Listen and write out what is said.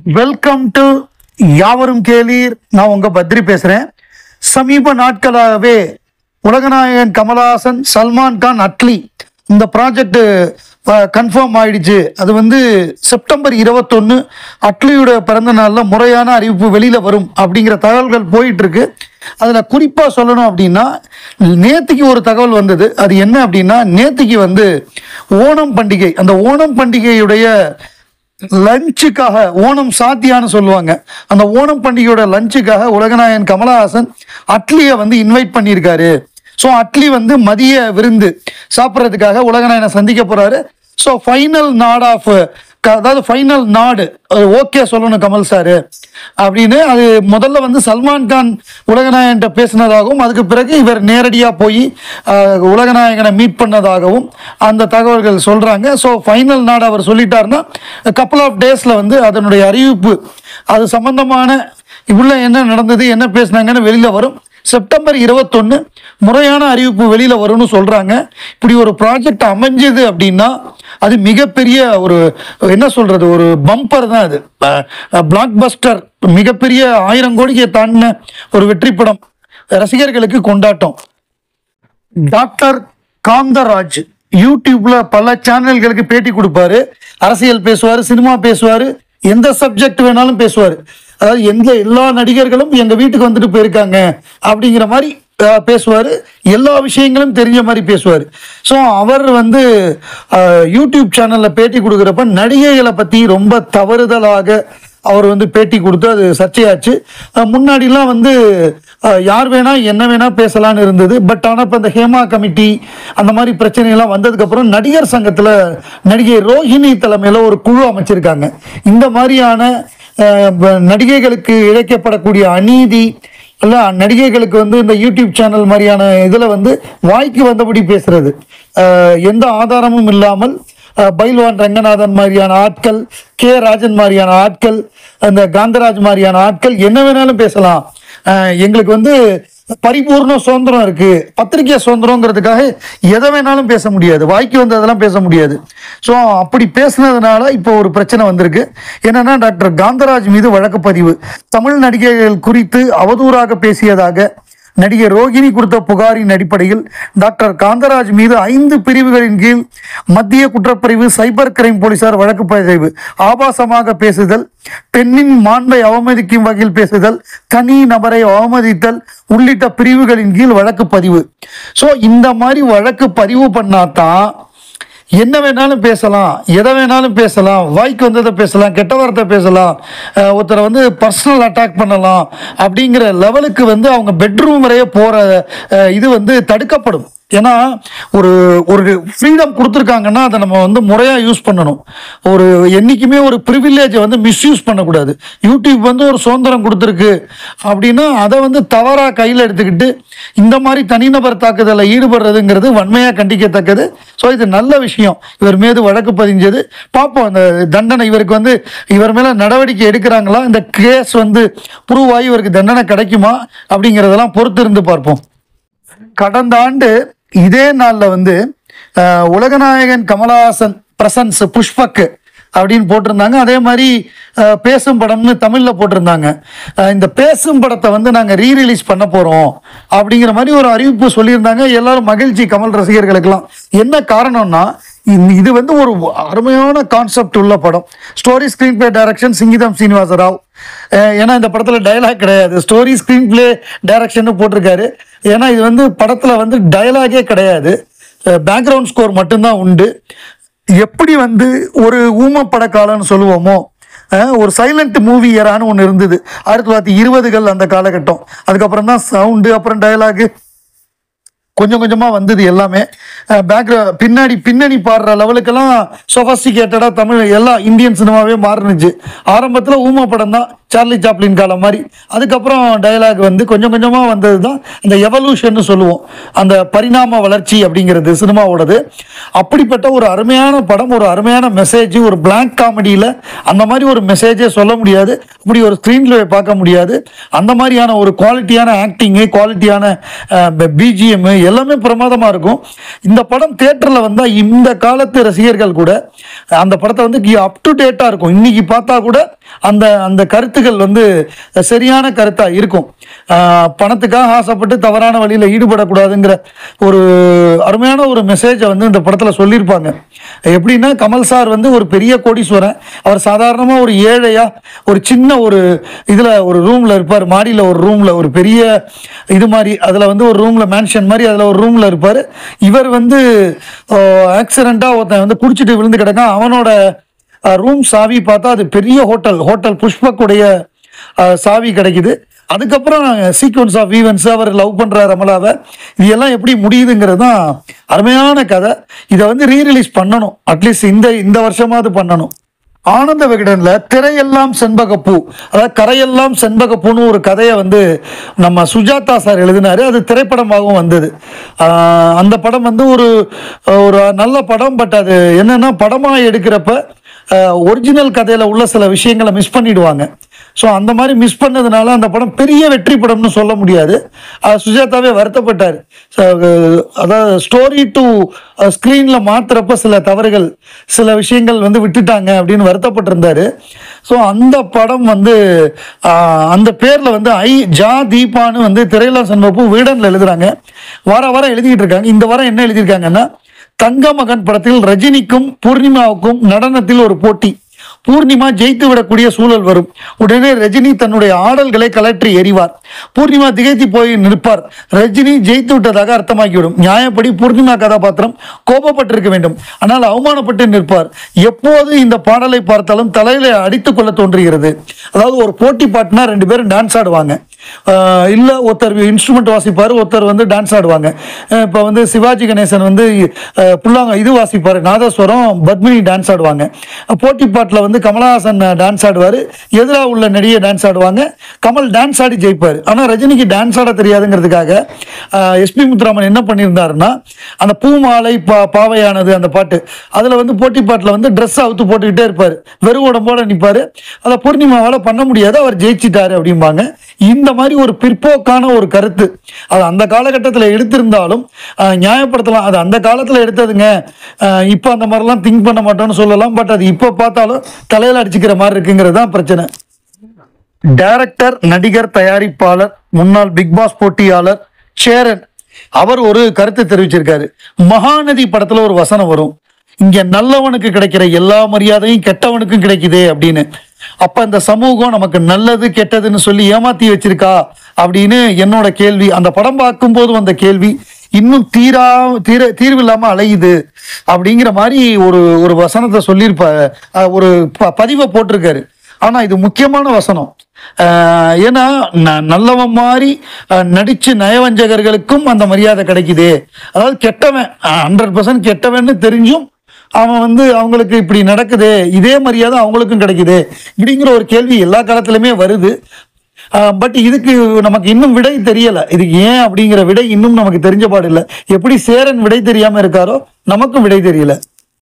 welcome to யாவரும் கேளீர் நான் உங்க பத்ரி பேசுறேன் சமீப நாட்களாகவே உலகநாயகன் கமலஹாசன் சல்மான் கான் அட்லி இந்த ப்ராஜெக்ட் கன்ஃபார்ம் ஆயிடுச்சு அது வந்து செப்டம்பர் இருபத்தொன்று அட்லியோட பிறந்த நாளில் முறையான அறிவிப்பு வெளியில் வரும் அப்படிங்கிற தகவல்கள் போயிட்டு இருக்கு அதில் குறிப்பாக சொல்லணும் அப்படின்னா நேத்திக்கு ஒரு தகவல் வந்தது அது என்ன அப்படின்னா நேத்திக்கு வந்து ஓணம் பண்டிகை அந்த ஓணம் பண்டிகையுடைய லஞ்சுக்காக ஓணம் சாத்தியான்னு சொல்லுவாங்க அந்த ஓணம் பண்டிகையோட லஞ்சுக்காக உலகநாயகன் கமலஹாசன் அட்லியை வந்து இன்வைட் பண்ணியிருக்காரு ஸோ அட்லி வந்து மதிய விருந்து சாப்பிட்றதுக்காக உலகநாயகனை சந்திக்க போறாரு ஸோ ஃபைனல் நாட் ஆஃப் அதாவது ஃபைனல் நாடு ஓகே சொல்லணும் கமல் சார் அப்படின்னு அது முதல்ல வந்து சல்மான் கான் உலகநாயகன்ட்ட பேசினதாகவும் அதுக்கு பிறகு இவர் நேரடியாக போய் அஹ், உலகநாயகனை மீட் பண்ணதாகவும் அந்த தகவல்கள் சொல்கிறாங்க ஸோ ஃபைனல் நாடு அவர் சொல்லிட்டாருன்னா கப்பல் ஆஃப் டேஸில் வந்து அதனுடைய அறிவிப்பு அது சம்பந்தமான உள்ள என்ன நடந்தது என்ன பேசுனாங்கன்னு வெளியில் வரும் செப்டம்பர் இருபத்தொன்று முறையான அறிவிப்பு வெளியில் வரும்னு சொல்கிறாங்க இப்படி ஒரு ப்ராஜெக்ட் அமைஞ்சது அப்படின்னா அது மிகப்பெரிய ஒரு என்ன சொல்கிறது ஒரு பம்பர் தான் அது பிளாக் பஸ்டர் மிகப்பெரிய ஆயிரம் கோடியை தாண்டின ஒரு வெற்றி படம் ரசிகர்களுக்கு கொண்டாட்டம் டாக்டர் காந்தராஜ் யூடியூப்ல பல சேனல்களுக்கு பேட்டி கொடுப்பாரு அரசியல் பேசுவாரு சினிமா பேசுவாரு எந்த சப்ஜெக்ட் வேணாலும் பேசுவாரு அதாவது எந்த எல்லா நடிகர்களும் எங்க வீட்டுக்கு வந்துட்டு போயிருக்காங்க அப்படிங்கிற மாதிரி அஹ், பேசுவாரு எல்லா விஷயங்களும் தெரிஞ்ச மாதிரி பேசுவார் ஸோ அவர் வந்து அஹ், யூடியூப் சேனல்ல பேட்டி கொடுக்குறப்ப நடிகைகளை பத்தி ரொம்ப தவறுதலாக அவர் வந்து பேட்டி கொடுத்து அது சர்ச்சையாச்சு அஹ் முன்னாடிலாம் வந்து அஹ், யார் வேணா என்ன வேணா பேசலாம்னு இருந்தது பட் ஆனால் இப்போ இந்த ஹேமா கமிட்டி அந்த மாதிரி பிரச்சனைலாம் வந்ததுக்கப்புறம் நடிகர் சங்கத்தில் நடிகை ரோஹிணி தலைமையில் ஒரு குழு அமைச்சிருக்காங்க இந்த மாதிரியான அஹ், ப- நடிகைகளுக்கு இழைக்கப்படக்கூடிய அநீதி இல்லை நடிகைகளுக்கு வந்து இந்த யூடியூப் சேனல் மாதிரியான இதில் வந்து வாய்க்கு வந்தபடி பேசுறது அஹ், எந்த ஆதாரமும் இல்லாமல் அஹ், பைல்வான் ரங்கநாதன் மாதிரியான ஆட்கள் கே ராஜன் மாதிரியான ஆட்கள் அந்த காந்தராஜ் மாதிரியான ஆட்கள் என்ன வேணாலும் பேசலாம் அஹ், எங்களுக்கு வந்து பரிபூர்ண சுதந்திரம் இருக்கு பத்திரிகை சுதந்திரங்கிறதுக்காக எதை வேணாலும் பேச முடியாது வாய்க்கு வந்ததெல்லாம் பேச முடியாது ஸோ அப்படி பேசுனதுனால இப்போ ஒரு பிரச்சனை வந்திருக்கு என்னன்னா டாக்டர் காந்தராஜ் மீது வழக்கு பதிவு தமிழ் நடிகைகள் குறித்து அவதூறாக பேசியதாக நடிகை ரோகிணி கொடுத்த புகாரின் அடிப்படையில் டாக்டர் காந்தராஜ் மீது ஐந்து பிரிவுகளின் கீழ் மத்திய குற்றப்பிரிவு சைபர் கிரைம் போலீசார் வழக்கு பதிவு ஆபாசமாக பேசுதல் பெண்ணின் மாண்பை அவமதிக்கும் வகையில் பேசுதல் தனி நபரை அவமதித்தல் உள்ளிட்ட பிரிவுகளின் கீழ் வழக்கு பதிவு ஸோ இந்த மாதிரி வழக்கு பதிவு பண்ணாதான் என்ன வேணாலும் பேசலாம் எதை வேணாலும் பேசலாம் வாய்க்கு வந்ததை பேசலாம் கெட்ட வார்த்தை பேசலாம் அஹ் ஒருத்தரை வந்து பர்சனல் அட்டாக் பண்ணலாம் அப்படிங்கிற லெவலுக்கு வந்து அவங்க பெட்ரூம் வரைய போகிற இது வந்து தடுக்கப்படும் ஏன்னா ஒரு ஒரு ஃப்ரீடம் கொடுத்துருக்காங்கன்னா அதை நம்ம வந்து முறையாக யூஸ் பண்ணணும் ஒரு என்றைக்குமே ஒரு ப்ரிவில்லேஜை வந்து மிஸ்யூஸ் பண்ணக்கூடாது யூடியூப் வந்து ஒரு சுதந்திரம் கொடுத்துருக்கு அப்படின்னா அதை வந்து தவறாக கையில் எடுத்துக்கிட்டு இந்த மாதிரி தனிநபர் தாக்குதலில் ஈடுபடுறதுங்கிறது வன்மையாக கண்டிக்கத்தக்கது ஸோ இது நல்ல விஷயம் இவர் மீது வழக்கு பதிஞ்சது பார்ப்போம் அந்த தண்டனை இவருக்கு வந்து இவர் மேலே நடவடிக்கை எடுக்கிறாங்களா இந்த கேஸ் வந்து ப்ரூவ் ஆகி இவருக்கு தண்டனை கிடைக்குமா அப்படிங்கிறதெல்லாம் பொறுத்து இருந்து பார்ப்போம் கடந்த ஆண்டு இதே நாளில் வந்து அஹ், உலகநாயகன் கமலஹாசன் பிரசன்ஸ் புஷ்பக்கு அப்படின்னு போட்டிருந்தாங்க அதே மாதிரி அஹ், பேசும் படம்னு தமிழில் போட்டிருந்தாங்க அஹ், இந்த பேசும் படத்தை வந்து நாங்கள் ரீ ரிலீஸ் பண்ண போகிறோம் அப்படிங்கிற மாதிரி ஒரு அறிவிப்பு சொல்லியிருந்தாங்க எல்லாரும் மகிழ்ச்சி கமல் ரசிகர்களுக்கெல்லாம் என்ன காரணம்னா இந்த- இது வந்து ஒரு அருமையான கான்செப்ட் உள்ள படம் story screenplay direction Singeetam Srinivasa Rao அஹ் ஏன்னா இந்த படத்தில் டயலாக் கிடையாது ஸ்டோரி ஸ்க்ரீன் பிளே டைரக்ஷன் போட்டிருக்காரு ஏன்னா இது வந்து படத்தில் வந்து டயலாகே கிடையாது பேக்ரவுண்ட் ஸ்கோர் மட்டும்தான் உண்டு எப்படி வந்து ஒரு ஊமப்பட காலம்னு சொல்லுவோமோ அஹ் ஒரு சைலண்ட் மூவி ஏரான்னு ஒன்று இருந்தது ஆயிரத்தி தொள்ளாயிரத்தி இருபதுகள் அந்த காலகட்டம் அதுக்கப்புறம் தான் சவுண்டு அப்புறம் டயலாகு கொஞ்சம் கொஞ்சமாக வந்தது எல்லாமே பேக்ரா பின்னாடி பின்னணி பாடுற லெவலுக்கெல்லாம் சொஃபஸ்டிகேட்டடாக தமிழ் எல்லா இந்தியன் சினிமாவே மாறுனுச்சு ஆரம்பத்தில் ஊமா படம் தான் சார்லி சாப்ளின் காலம் மாதிரி அதுக்கப்புறம் டயலாக் வந்து கொஞ்சம் கொஞ்சமாக வந்தது தான் இந்த எவல்யூஷன் சொல்லுவோம் அந்த பரிணாம வளர்ச்சி அப்படிங்கிறது சினிமாவோடது அப்படிப்பட்ட ஒரு அருமையான படம் ஒரு அருமையான மெசேஜ் ஒரு பிளாங்க் காமெடியில் அந்த மாதிரி ஒரு மெசேஜே சொல்ல முடியாது அப்படி ஒரு ஸ்க்ரீன்ல பார்க்க முடியாது அந்த மாதிரியான ஒரு குவாலிட்டியான ஆக்டிங்கு குவாலிட்டியான பிஜிஎம் எல்லாமே பிரமாதமாக இருக்கும் இந்த படம் தேட்டரில் வந்தால் இந்த காலத்து ரசிகர்கள் கூட அந்த படத்தை வந்து அப் டு டேட்டாக இருக்கும் இன்னைக்கு பார்த்தா கூட அந்த அந்த கருத்துக்கள் வந்து சரியான கருத்தாக இருக்கும் ஆஹ் பணத்துக்காக ஆசைப்பட்டு தவறான வழியில் ஈடுபடக்கூடாதுங்கிற ஒரு அருமையான ஒரு மெசேஜை வந்து இந்த படத்தில் சொல்லியிருப்பாங்க எப்படின்னா கமல் சார் வந்து ஒரு பெரிய கோடீஸ்வரன் அவர் சாதாரணமாக ஒரு ஏழையா ஒரு சின்ன ஒரு இதில் ஒரு ரூமில் இருப்பார் மாடியில் ஒரு ரூமில் ஒரு பெரிய இது மாதிரி அதில் வந்து ஒரு ரூமில் மேன்ஷன் மாதிரி அதில் ஒரு ரூமில் இருப்பார் இவர் வந்து ஆக்சிடெண்ட்டாக ஒருத்தன் வந்து குடிச்சிட்டு விழுந்து கிடக்கான் அவனோட ரூம் சாவி பார்த்தா அது பெரிய ஹோட்டல் ஹோட்டல் புஷ்பக்குடைய அஹ், சாவி கிடைக்குது அதுக்கப்புறம் சீக்வன்ஸ் ஆஃப் ஈவெண்ட்ஸ் அவர் லவ் பண்ணுறார் ரமலாவை இது எல்லாம் எப்படி முடியுதுங்கிறது தான் அருமையான கதை இதை வந்து ரீரிலீஸ் பண்ணணும் அட்லீஸ்ட் இந்த இந்த வருஷமாவது பண்ணணும் ஆனந்த விகடன்ல திரையெல்லாம் செண்பகப்பூ அதாவது கரையெல்லாம் செண்பகப்பூன்னு ஒரு கதையை வந்து நம்ம சுஜாதா சார் எழுதினாரு அது திரைப்படமாகவும் வந்தது ஆஹ் அந்த படம் வந்து ஒரு ஒரு நல்ல படம் பட் அது என்னன்னா படமாக எடுக்கிறப்ப ஒரிஜினல் கதையில் உள்ள சில விஷயங்களை மிஸ் பண்ணிடுவாங்க ஸோ அந்த மாதிரி மிஸ் பண்ணதுனால அந்த படம் பெரிய வெற்றி படம்னு சொல்ல முடியாது அஹ் சுஜாதாவே வருத்தப்பட்டார் So, அஹ் அதாவது ஸ்டோரி டு ஸ்க்ரீனில் மாத்துறப்ப சில தவறுகள் சில விஷயங்கள் வந்து விட்டுட்டாங்க அப்படின்னு வருத்தப்பட்டிருந்தாரு ஸோ அந்த படம் வந்து அஹ், அந்த பேரில் வந்து ஐ ஜா தீபான்னு வந்து திரையில சண்முகப்பு வீடனில் எழுதுறாங்க வார வாரம் எழுதிக்கிட்டு இருக்காங்க இந்த வாரம் என்ன எழுதியிருக்காங்கன்னா தங்க மகன் படத்தில் ரஜினிக்கும் பூர்ணிமாவுக்கும் நடனத்தில் ஒரு போட்டி பூர்ணிமா ஜெயித்து விடக்கூடிய சூழல் வரும் உடனே ரஜினி தன்னுடைய ஆடல்களை கலற்றி எறிவார் பூர்ணிமா திகைத்து போய் நிற்பார் ரஜினி ஜெயித்து விட்டதாக அர்த்தமாகிவிடும் நியாயப்படி பூர்ணிமா கதாபாத்திரம் கோபப்பட்டிருக்க வேண்டும் ஆனால் அவமானப்பட்டு நிற்பார் எப்போது இந்த பாடலை பார்த்தாலும் தலையில அடித்துக் கொள்ள தோன்றுகிறது அதாவது ஒரு போட்டி பாட்டுனா ரெண்டு பேரும் டான்ஸ் ஆடுவாங்க ஆஹ் இல்ல ஒருத்தர் இன்ஸ்ட்ருமெண்ட் வாசிப்பார் ஒருத்தர் வந்து டான்ஸ் ஆடுவாங்க அஹ் இப்போ வந்து சிவாஜி கணேசன் வந்து அஹ், புல்லாங்க இது வாசிப்பார் நாதஸ்வரம் பத்மினி டான்ஸ் ஆடுவாங்க போட்டி பாட்டில் வந்து கமலஹாசன் டான்ஸ் ஆடுவார் எதிராக உள்ள நடிகை டான்ஸ் ஆடுவாங்க கமல் டான்ஸ் ஆடி ஜெயிப்பார் ஆனால் ரஜினிக்கு டான்ஸ் ஆட தெரியாதுங்கிறதுக்காக எஸ்பி முத்துராமன் என்ன பண்ணியிருந்தாருன்னா அந்த பூமாலை பா பாவையானது அந்த பாட்டு அதில் வந்து போட்டி பாட்டில் வந்து ட்ரெஸ் அவுத்து போட்டுக்கிட்டே இருப்பார் வெறும் உடம்போட நிற்பார் அதை பூர்ணிமாவால் பண்ண முடியாது அவர் ஜெயிச்சிட்டாரு அப்படிம்பாங்க இந்த மாதிரி ஒரு பிற்போக்கான ஒரு கருத்து அது அந்த காலகட்டத்தில் எடுத்திருந்தாலும் அஹ், நியாயப்படுத்தலாம் அது அந்த காலத்தில் எடுத்ததுங்க அஹ், இப்போ அந்த மாதிரிலாம் திங்க் பண்ண மாட்டோம்னு சொல்லலாம் பட் அது இப்போ பார்த்தாலும் தலையில் அடிச்சுக்கிற மாதிரி இருக்குங்கிறது தான் பிரச்சனை டைரக்டர் நடிகர் தயாரிப்பாளர் முன்னாள் பிக் பாஸ் போட்டியாளர் சேரன் அவர் ஒரு கருத்து தெரிவிச்சிருக்காரு மகாநதி படத்துல ஒரு வசனம் வரும் இங்க நல்லவனுக்கு கிடைக்கிற எல்லா மரியாதையும் கெட்டவனுக்கும் கிடைக்குதே அப்படின்னு அப்ப இந்த சமூகம் நமக்கு நல்லது கெட்டதுன்னு சொல்லி ஏமாத்தி வச்சிருக்கா அப்படின்னு என்னோட கேள்வி அந்த படம் பார்க்கும்போது வந்த கேள்வி இன்னும் தீரா தீர தீர்வு இல்லாம அலையுது அப்படிங்கிற மாதிரி ஒரு ஒரு வசனத்தை சொல்லியிருப்ப அஹ் ஒரு ப- பதிவை போட்டிருக்காரு ஆனா இது முக்கியமான வசனம் ஆஹ் ஏன்னா ந- நல்லவன் மாதிரி ஆஹ் நடிச்சு நயவஞ்சகர்களுக்கும் அந்த மரியாதை கிடைக்குது அதாவது கெட்டவன் ஹண்ட்ரட் பர்சன்ட் கெட்டவன்னு தெரிஞ்சும் அவன் வந்து அவங்களுக்கு இப்படி நடக்குது இதே மரியாதை அவங்களுக்கும் கிடைக்குது இப்படிங்கிற ஒரு கேள்வி எல்லா காலத்துலையுமே வருது பட் இதுக்கு நமக்கு இன்னும் விடை தெரியல இதுக்கு ஏன் அப்படிங்கிற விடை இன்னும் நமக்கு தெரிஞ்ச பாடு இல்லை எப்படி சேரன் விடை தெரியாம இருக்காரோ நமக்கும் விடை தெரியல